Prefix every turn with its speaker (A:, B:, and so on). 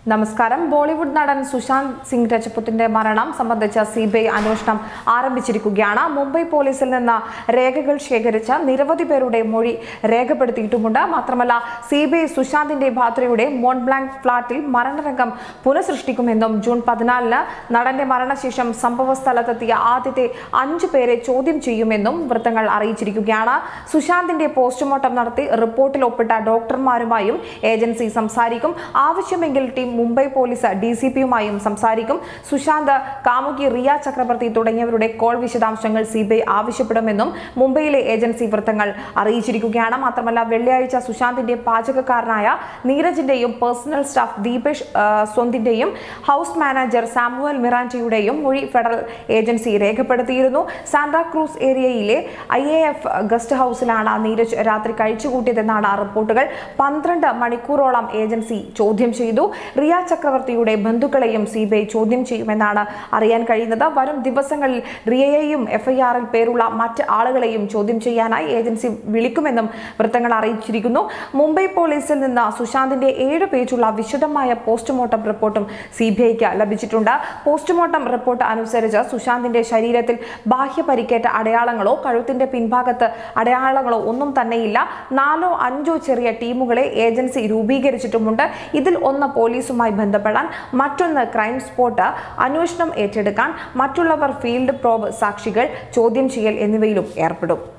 A: നമസ്കാരം ബോളിവുഡ് നടൻ സുശാന്ത് സിംഗ് രജപുത്തിന്റെ മരണം സംബന്ധിച്ച സി ബി ഐ അന്വേഷണം ആരംഭിച്ചിരിക്കുകയാണ് മുംബൈ പോലീസിൽ നിന്ന് രേഖകൾ ശേഖരിച്ച നിരവധി പേരുടെ മൊഴി രേഖപ്പെടുത്തിയിട്ടുമുണ്ട് മാത്രമല്ല സി ബി ഐ സുശാന്തിന്റെ ഭാദ്രയുടെ മോൺബ്ലാങ്ക് ഫ്ളാറ്റിൽ മരണരംഗം പുനഃസൃഷ്ടിക്കുമെന്നും ജൂൺ പതിനാലിന് നടന്റെ മരണശേഷം സംഭവ സ്ഥലത്തെത്തിയ ആദ്യത്തെ അഞ്ചു പേരെ ചോദ്യം ചെയ്യുമെന്നും വൃത്തങ്ങൾ അറിയിച്ചിരിക്കുകയാണ് സുശാന്തിന്റെ പോസ്റ്റ്മോർട്ടം നടത്തി റിപ്പോർട്ടിൽ ഒപ്പിട്ട ഡോക്ടർമാരുമായും ഏജൻസി സംസാരിക്കും ആവശ്യമെങ്കിൽ team Mumbai police D C പിയുമായും സംസാരിക്കും സുശാന്ത് കാമുകി റിയ ചക്രവർത്തി തുടങ്ങിയവരുടെ കോൾ വിശദാംശങ്ങൾ സി ബി ഐ ആവശ്യപ്പെടുമെന്നും മുംബൈയിലെ ഏജൻസി വൃത്തങ്ങൾ അറിയിച്ചിരിക്കുകയാണ് മാത്രമല്ല വെള്ളിയാഴ്ച സുശാന്തിന്റെ പാചകക്കാരനായ നീരജിന്റെയും പേഴ്സണൽ സ്റ്റാഫ് ദീപേഷ് ആ, സ്വന്തിന്റെയും ഹൗസ് മാനേജർ സാമുവൽ മിറാൻറ്റിയുടെയും മൊഴി ഫെഡറൽ ഏജൻസി രേഖപ്പെടുത്തിയിരുന്നു സാന്താക്രൂസ് ഏരിയയിലെ ഐ എ എഫ് ഗസ്റ്റ് ഹൗസിലാണ് നീരജ് രാത്രി കഴിച്ചുകൂട്ടിയതെന്നാണ് റിപ്പോർട്ടുകൾ പന്ത്രണ്ട് മണിക്കൂറോളം ഏജൻസി ചോദ്യം ചെയ്തു റിയ ചക്രവർത്തിയുടെ ബന്ധുക്കളെയും സി ബി ഐ ചോദ്യം ചെയ്യുമെന്നാണ് അറിയാൻ കഴിയുന്നത് വരും ദിവസങ്ങളിൽ റിയയെയും എഫ്ഐആറിൽ പേരുള്ള മറ്റ് ആളുകളെയും ചോദ്യം ചെയ്യാനായി ഏജൻസി വിളിക്കുമെന്നും വൃത്തങ്ങൾ അറിയിച്ചിരിക്കുന്നു മുംബൈ പോലീസിൽ നിന്ന് സുശാന്തിന്റെ ഏഴ് പേജുള്ള വിശദമായ പോസ്റ്റ്മോർട്ടം റിപ്പോർട്ടും സി ബി ഐക്ക് ലഭിച്ചിട്ടുണ്ട് പോസ്റ്റ്മോർട്ടം റിപ്പോർട്ട് അനുസരിച്ച് സുശാന്തിന്റെ ശരീരത്തിൽ ബാഹ്യ പരിക്കേറ്റ അടയാളങ്ങളോ കഴുത്തിന്റെ പിൻഭാഗത്ത് അടയാളങ്ങളോ ഒന്നും തന്നെയില്ല നാലോ അഞ്ചോ ചെറിയ ടീമുകളെ ഏജൻസി രൂപീകരിച്ചിട്ടുമുണ്ട് ഇതിൽ ഒന്ന് പോലീസുമായി ബന്ധപ്പെടാൻ മറ്റൊന്ന് ക്രൈം സ്പോട്ട് അന്വേഷണം ഏറ്റെടുക്കാൻ മറ്റുള്ളവർ ഫീൽഡ് പ്രോബ് സാക്ഷികൾ ചോദ്യം ചെയ്യൽ എന്നിവയിലും ഏർപ്പെടും